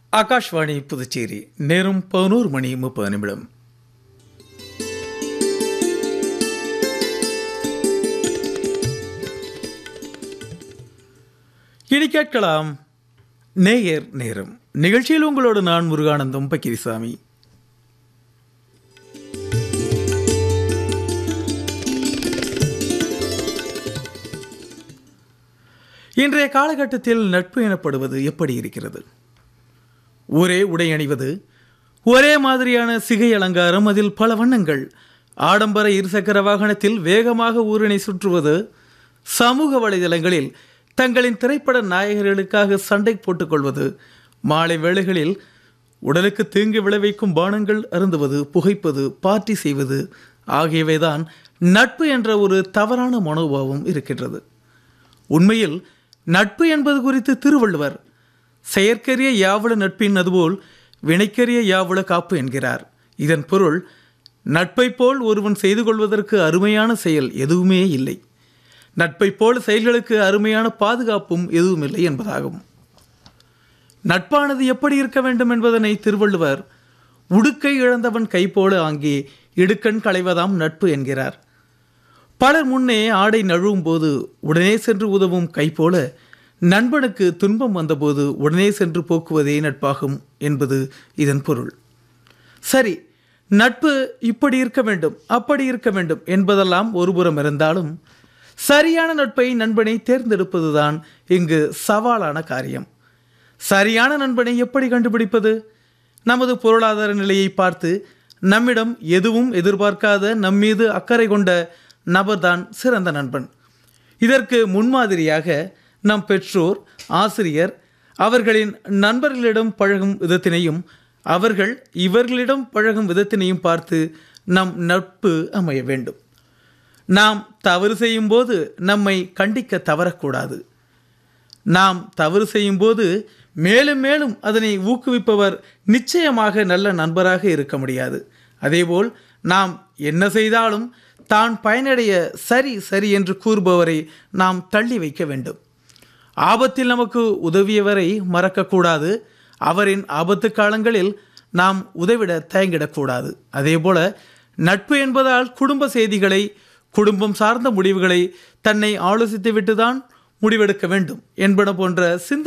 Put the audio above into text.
ஆகாஷ்வாணி புதுச்சேரி நேரம் பதினோரு மணி முப்பது நிமிடம் இனி கேட்கலாம் நேயர் நேரம் நிகழ்ச்சியில் உங்களோடு நான் முருகானந்தம் பக்கிரிசாமி இன்றைய காலகட்டத்தில் நட்பு எனப்படுவது எப்படி இருக்கிறது ஒரே உடை அணிவது ஒரே மாதிரியான சிகை அலங்காரம் அதில் பல வண்ணங்கள் ஆடம்பர இருசக்கர வாகனத்தில் வேகமாக ஊரினை சுற்றுவது சமூக வலைதளங்களில் தங்களின் திரைப்பட நாயகர்களுக்காக சண்டை போட்டுக்கொள்வது மாலை வேளைகளில் உடலுக்கு தீங்கு விளைவிக்கும் பானங்கள் அருந்துவது புகைப்பது பார்ட்டி செய்வது ஆகியவைதான் நட்பு என்ற ஒரு தவறான மனோபாவம் இருக்கின்றது உண்மையில் நட்பு என்பது குறித்து திருவள்ளுவர் செயற்கரிய யாவல நட்பின் அதுபோல் வினைக்கரிய யாவல காப்பு என்கிறார் இதன் பொருள் நட்பைப் போல் ஒருவன் செய்து கொள்வதற்கு அருமையான செயல் எதுவுமே இல்லை நட்பைப் போல் செயல்களுக்கு அருமையான பாதுகாப்பும் எதுவும் இல்லை என்பதாகும் நட்பானது எப்படி இருக்க வேண்டும் என்பதனை திருவள்ளுவர் உடுக்கை இழந்தவன் கை போல ஆங்கே இடுக்கண் களைவதாம் நட்பு என்கிறார் பலர் முன்னே ஆடை நழுவும் போது உடனே சென்று உதவும் கை போல நண்பனுக்கு துன்பம் வந்தபோது உடனே சென்று போக்குவதே நட்பாகும் என்பது இதன் பொருள் சரி நட்பு இப்படி இருக்க வேண்டும் அப்படி இருக்க வேண்டும் என்பதெல்லாம் ஒருபுறம் இருந்தாலும் சரியான நட்பை நண்பனை தேர்ந்தெடுப்பதுதான் இங்கு சவாலான காரியம் சரியான நண்பனை எப்படி கண்டுபிடிப்பது நமது பொருளாதார நிலையை பார்த்து நம்மிடம் எதுவும் எதிர்பார்க்காத நம்மீது அக்கறை கொண்ட நபர்தான் சிறந்த நண்பன் இதற்கு முன்மாதிரியாக நம் பெற்றோர் ஆசிரியர் அவர்களின் நண்பர்களிடம் பழகும் விதத்தினையும் அவர்கள் இவர்களிடம் பழகும் விதத்தினையும் பார்த்து நம் நட்பு அமைய வேண்டும் நாம் தவறு செய்யும்போது நம்மை கண்டிக்க தவறக்கூடாது நாம் தவறு செய்யும்போது மேலும் மேலும் அதனை ஊக்குவிப்பவர் நிச்சயமாக நல்ல நண்பராக இருக்க முடியாது அதேபோல் நாம் என்ன செய்தாலும் தான் பயனடைய சரி சரி என்று கூறுபவரை நாம் தள்ளி வைக்க வேண்டும் ஆபத்தில் நமக்கு உதவியவரை மறக்கக்கூடாது அவரின் ஆபத்து காலங்களில் நாம் உதவிட தயங்கிடக்கூடாது அதேபோல நட்பு என்பதால் குடும்ப செய்திகளை குடும்பம் சார்ந்த முடிவுகளை தன்னை ஆலோசித்துவிட்டு தான் முடிவெடுக்க வேண்டும் என்பன போன்ற சிந்த